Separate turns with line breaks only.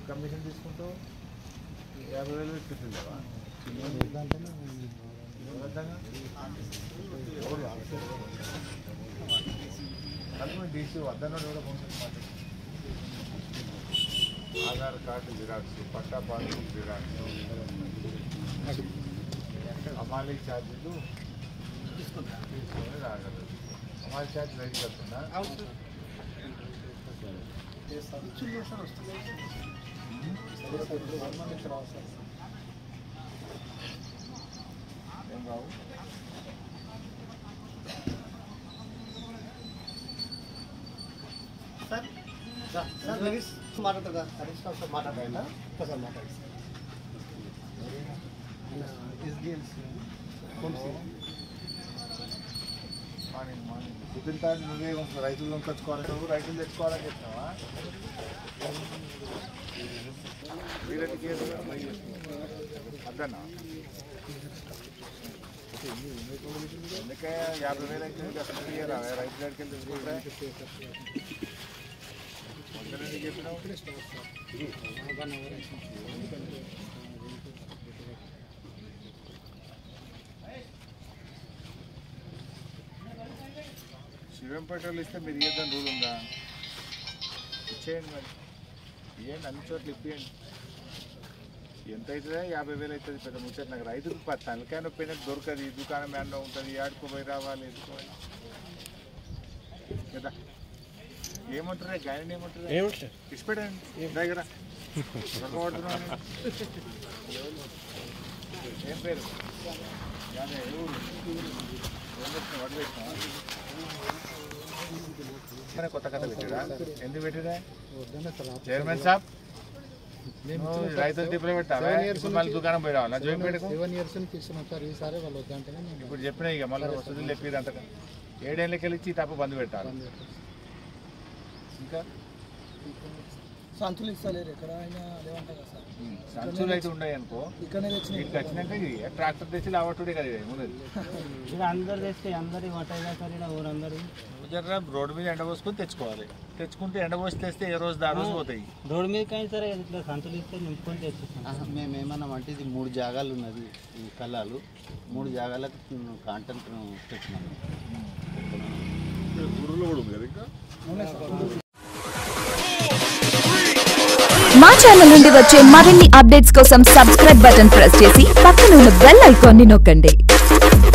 Commission తీసుకుంటావు యాభై వేలు పెట్టి లేవా డీసీ వద్దన్నాడు కూడా కొంచెం మాట్లాడు ఆధార్ కార్డు జిరాక్స్ పట్టా పాస్బుక్ జిరాక్స్ అమాలి ఛార్జీలు తీసుకొని రాగలరు అమాలి ఛార్జ్ రైతు కడుతున్నా ఏం రావు
మాట్లాడతా హరీష్ రావు సార్ మాట్లాడారా ఒకసారి మాట్లాడి
మార్నింగ్ మార్నింగ్ కుదిరితే నువ్వే కొంచెం రైతులు తెచ్చుకోవాలి నువ్వు రైతులు తెచ్చుకోవాలని చెప్తున్నావా వీళ్ళకి అద్దన్నా అందుకే యాభై వేలు అయితే నీకు అసలు ఇయ్యరా రైతు దగ్గరికి వెళ్ళి తెచ్చుకుంటే వద్దని ఎందుకు చెప్పినావు శివంపేటలో ఇస్తే మీరు ఇయ్యద్దని రూల్ ఉందా ఇచ్చేయండి మరి ఇవ్వండి అన్ని చోట్ల ఇప్పియండి ఎంత అవుతుందా యాభై వేలు అవుతుంది పెద్ద ముచ్చట నాకు రైతుకు ప- తలకాయ నొప్పి అయినట్టు దొరకదు ఈ దుకాణం ఎండ ఉంటుంది ఆడుకోపోయి రావాలి ఎదుకోవాలి కదా ఏమంటారా గాయని ఏమంటారా ఇచ్చిపెట్టండి దగ్గర ఏం పేరు గానే, ఏ ఊరు? ఏం పెట్టినావు? వడ్లు పెట్టినావా? కానీ కొత్త కథ పెట్టిరా ఎందుకు పెట్టిరా చైర్మన్ సాబ్ నువ్వు రైతులు తిప్పలు పెట్టావా ఇప్పుడు మళ్ళీ దుకాణం పోయి రావాలా జోయి పెట్టుకో
సెవెన్ ఇయర్స్ నుంచి ఇస్తున్నాం సార్ ఈసారి వాళ్ళు వద్దంటేనే మేము
ఇప్పుడు చెప్పినా ఇక మళ్ళీ వసతులు చెప్పి అంత ఏడేళ్ళకి వెళ్ళి ఇచ్చి తప్ప బంద్ పెట్టాలి ఇంకా
సంచులు ఇస్తలేరు ఎక్కడ అయినా అదేమంటారు కదా సార్
ఉమ్, సంచులు అయితే ఉన్నాయి అనుకో
ఇక్కడనే తెచ్చిన
వీటికి వచ్చినాక ఇది ట్రాక్టర్ తెచ్చి లావట్టుడే కదా ఇది ఉన్నది
ఇక్కడ అందరు తెస్తే అందరి వటాయిగా సార్ ఇక్కడ ఊరందరూ
జర రోడ్డు మీద ఎండబోసుకొని తెచ్చుకోవాలి తెచ్చుకుంటే ఎండబోసి తెస్తే ఏ రోజు ఆ రోజు పోతాయి
రోడ్డు మీద కానీ సరే ఇట్లా సంచులు ఇస్తే నింపుకొని తెచ్చేస్తాం
మేము ఏమన్నామంటే ఇది మూడు జాగాలు ఉన్నది ఈ కళ్ళాలు మూడు జాగాలకు కాంటెంట్ పెట్టినాము
మా ఛానల్ నుండి వచ్చే మరిన్ని అప్డేట్స్ కోసం సబ్స్క్రైబ్ బటన్ ప్రెస్ చేసి పక్కన ఉన్న బెల్ ఐకాన్ని నొక్కండి